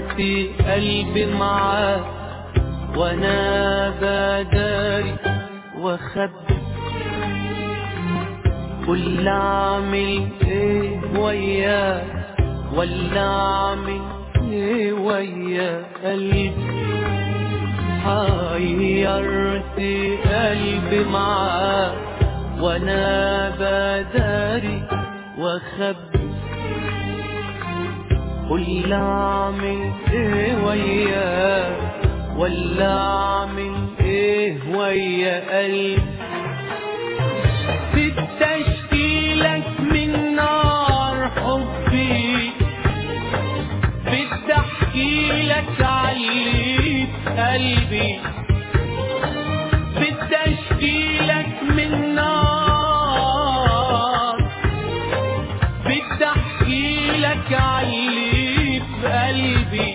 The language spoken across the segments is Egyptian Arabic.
حيرتي قلبي معاك وانا بداري واخبي قول اعمل ايه وياك ولا اعمل ايه ويا قلبي حيرت قلبي معاك وانا بداري واخبي قول اعمل ايه وياك ولا اعمل ايه ويا قلبي في تشكيلك من نار حبي بدي احكي لك علي قلبي بدي اشكي لك من نار بدي احكي لك علي بقلبي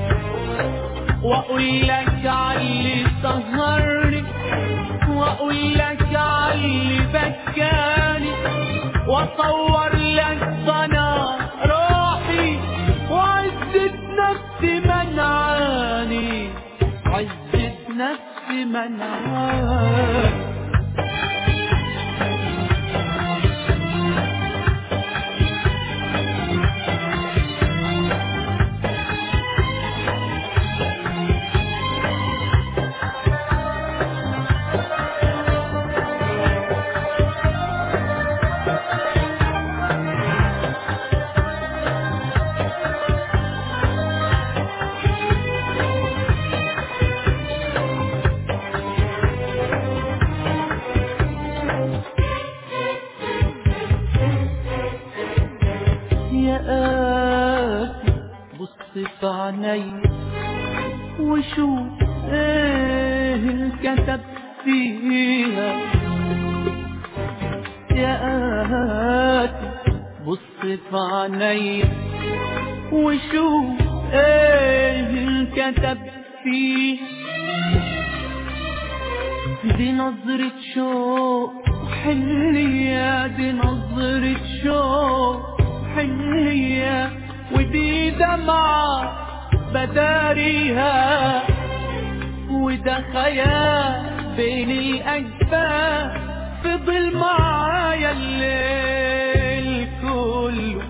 واقول لك علي سهرني واقول لك علي بكاني واصور لك صنع روحي وعزة نفسي منعاني عزة نفسي منعاني يا قاسي بص في عيني وشوف ايه الكتب فيها يا قاسي بص في عيني وشوف ايه الكتب فيها دي نظرة شوق حنية دي نظرة شوق حنية ودي دمعة بداريها وده خيال بين الأجفاف فضل معايا الليل كله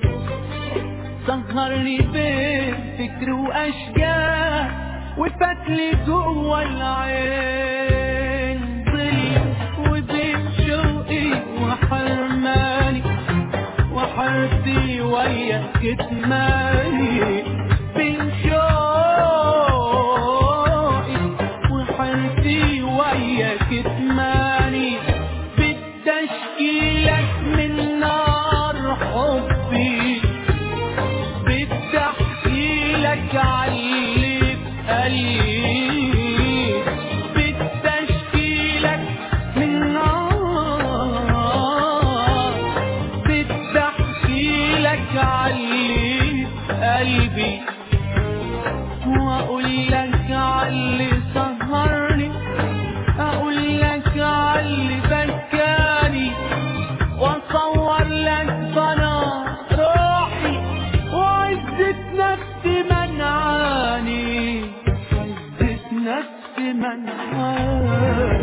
سهرني بين فكر وأشجار وفتلي جوه العين ظل وبين شوقي وحرماني وحرتي ويا كتماني بين شوقي وحرتي ويا كتماني بالتشكيلك من نار حبي بدي احكي لك علي بقلبي بدي اشكي لك من نار بدي احكي لك علي قلبي واقول لك علي سهرني اقول لك علي بكاني واصور لك بنا روحي وعزة نفسي منعاني عزة نفسي منعاني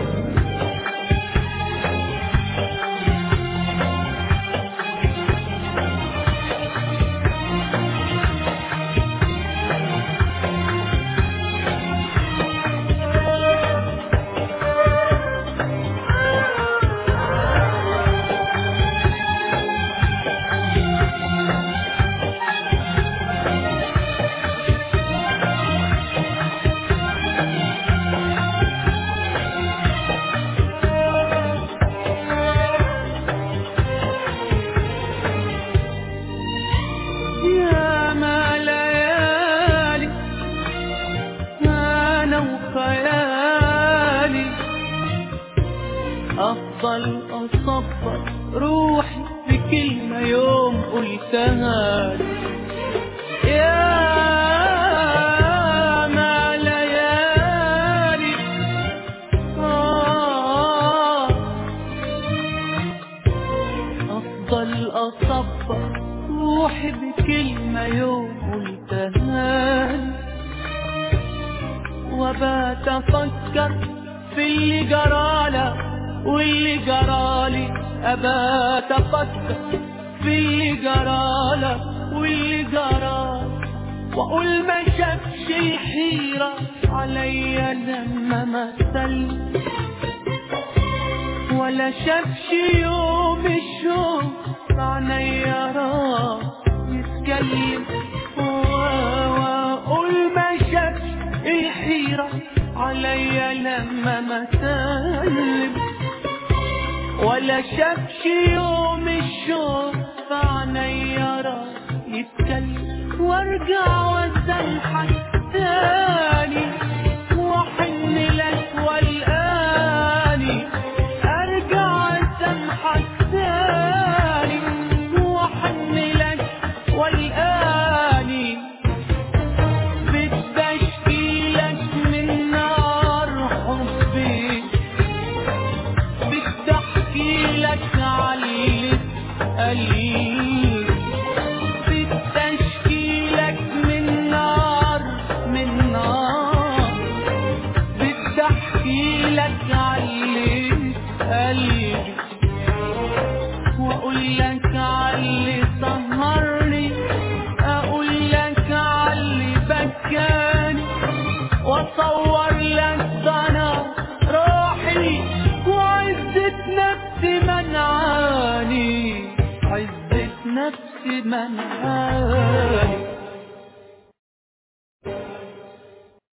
يا ما ليالي انا وخيالي افضل اصبر روحي بكلمة يوم قلتها لي. يا ما ليالي آه افضل اصبر روحي بكلمة يوم قلتها لي وبات افكر في اللي جرالك واللي جرالي ابات افكر في اللي جرالك واللي جرالي واقول ما شافش الحيرة عليا لما مثلت ولا شافش يوم الشوق عينيا راح يتكلم واقول ما شافش الحيرة عليا لما مثلت ولا شافش يوم الشوق عينيا راح يتكلم وارجع واسامحك تاني واحن لك والاني ارجع اسامحك تاني واحن لك والاني بدي اشكيلك من نار حبي بدي احكي لك علي قلبي بدي اشكيلك من نار من نار بدي احكي لك علي قلبي واقول لك علي سهرني اقول لك علي بكاني واصور لك ضنا روحي وعزة نفسي منعاني عزة نفسي منعاني